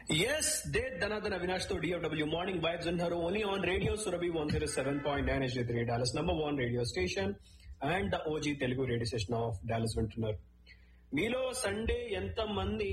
yes they ధనాధన అవినాష్ తో DFW morning vibes ఉన్నారు only on radio Surabhi one zero seven point nine ఎస్ three Dallas number one radio station and the OG Telugu radio station of Dallas వింటున్నారు మీలో Sunday ఎంత మంది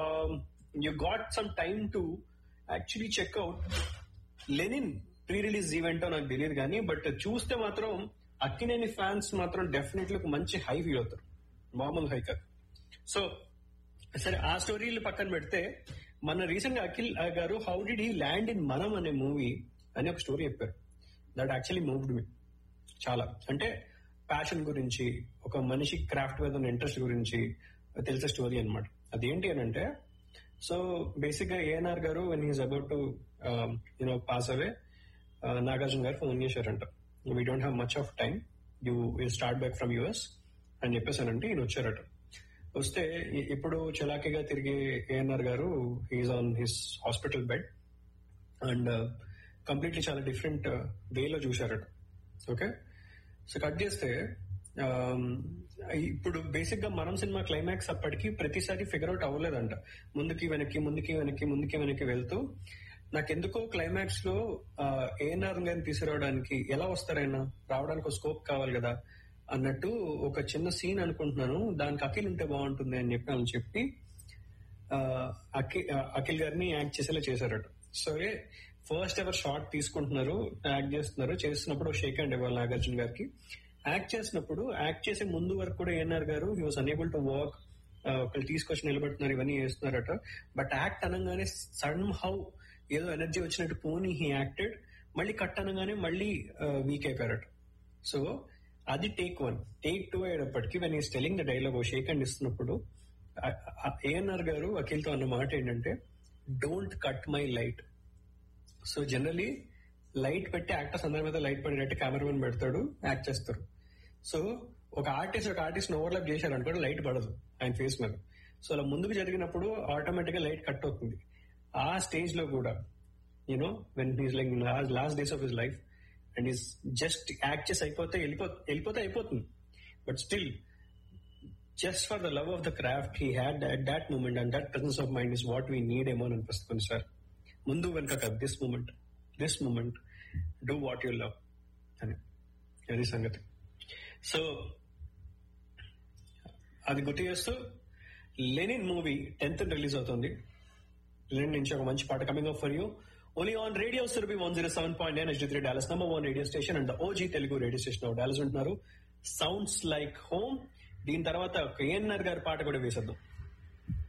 you got some time to actually check out Lenin pre release event నాకు తెలియదు కానీ but చూస్తే మాత్రం అక్కినేని ఫ్యాన్స్ మాత్రం డెఫినెట్లీ ఒక మంచి హై ఫీల్ అవుతారు మామూలు హై కాదు సో సరే ఆ స్టోరీలు పక్కన పెడితే మన రీసెంట్ గా Akhil garu how did he land in Manam అనే మూవీ అని ఒక స్టోరీ చెప్పారు దట్ యాక్చువల్లీ మూవ్డ్ మీ చాలా అంటే ప్యాషన్ గురించి ఒక మనిషి క్రాఫ్ట్ మీద ఉన్న ఇంట్రెస్ట్ గురించి తెలిసే స్టోరీ అనమాట అదేంటి అని అంటే సో బేసిక్ గా ANR garu when he's about to you know pass away Nagarjuna garu phone చేశారంట we don't have much of time you you start back from US అని చెప్పేసానంటే ఈయన వచ్చారట వస్తే ఇ- ఇప్పుడు చలాకీగా తిరిగే ANR garu he's on his hospital bed and completely చాలా డిఫరెంట్ వేలో చూశారట ఓకే సో కట్ చేస్తే um, ఇప్పుడు బేసిక్ గా మనం సినిమా క్లైమాక్స్ అప్పటికి ప్రతిసారి ఫిగర్ అవుట్ అవ్వలేదంట ముందుకి వెనక్కి ముందుకి వెనక్కి ముందుకి వెనక్కి వెళ్తూ నాకెందుకో క్లైమాక్స్ లో ఏఎన్ఆర్ గారిని తీసుకురావడానికి ఎలా వస్తారైనా రావడానికి ఒక స్కోప్ కావాలి కదా అన్నట్టు ఒక చిన్న సీన్ అనుకుంటున్నాను దానికి అఖిల్ ఉంటే బాగుంటుంది అని చెప్పి అని చెప్పి ఆ, అఖి- ఆ, అఖిల్ గారిని యాక్ట్ చేసేలా చేశారట సరే ఫస్ట్ ఎవర్ షార్ట్ తీసుకుంటున్నారు యాక్ట్ చేస్తున్నారు చేస్తున్నప్పుడు షేక్ హ్యాండ్ ఇవ్వాలి నాగార్జున గారికి యాక్ట్ చేసినప్పుడు యాక్ట్ చేసే ముందు వరకు కూడా ANR garu he was unable to walk ఒకళ్ళు తీసుకొచ్చి నిలబెడుతున్నారు ఇవన్నీ చేస్తున్నారట బట్ యాక్ట్ అనగానే సడన్ హౌ ఏదో ఎనర్జీ వచ్చినట్టు పోనీ హీ యాక్టెడ్ మళ్ళీ కట్ అనగానే మళ్ళీ వీక్ అయిపోయారట సో అది టేక్ వన్ టేక్ టూ అయ్యేటప్పటికి when is telling the dialogue shake hand ఇస్తున్నప్పుడు ఏఎన్ఆర్ గారు అఖిల్తో అన్న మాట ఏంటంటే don't cut my light so generally light పెట్టి యాక్టర్స్ అందరి మీద లైట్ పడినట్టు కెమెరామెన్ పెడతాడు యాక్ట్ చేస్తారు సో ఒక ఆర్టిస్ట్ ఒక ఆర్టిస్ట్ ఓవర్లాప్ చేశారు అనుకోండి లైట్ పడదు ఆయన ఫేస్ మీద సో అలా ముందుకు జరిగినప్పుడు ఆటోమేటిక్ గా లైట్ కట్ అవుతుంది ఆ స్టేజ్ లో కూడా you know when he's like last days of his life and is just act చేసి అయిపోతే వెళ్ళిపో వెళ్ళిపోతే అయిపోతుంది but still just for the love of the craft he had at that moment and that presence of mind is what we need ఏమో అని అనిపిస్తుంది sir ముందు వెనక కాదు this moment this moment do what you love అని అది సంగతి so అది గుర్తు చేస్తూ లెనిన్ మూవీ టెన్త్ రిలీజ్ అవుతుంది లెనిన్ నుంచి ఒక మంచి పాట coming up for you only on radio Surabhi one zero seven point nine three Dallas number one radio station and OG Telugu radio station Dallas ఉంటున్నారు సౌండ్స్ లైక్ హోమ్ దీని తర్వాత ఒక ఏఎన్ఆర్ గారి పాట కూడా వేసేద్దాం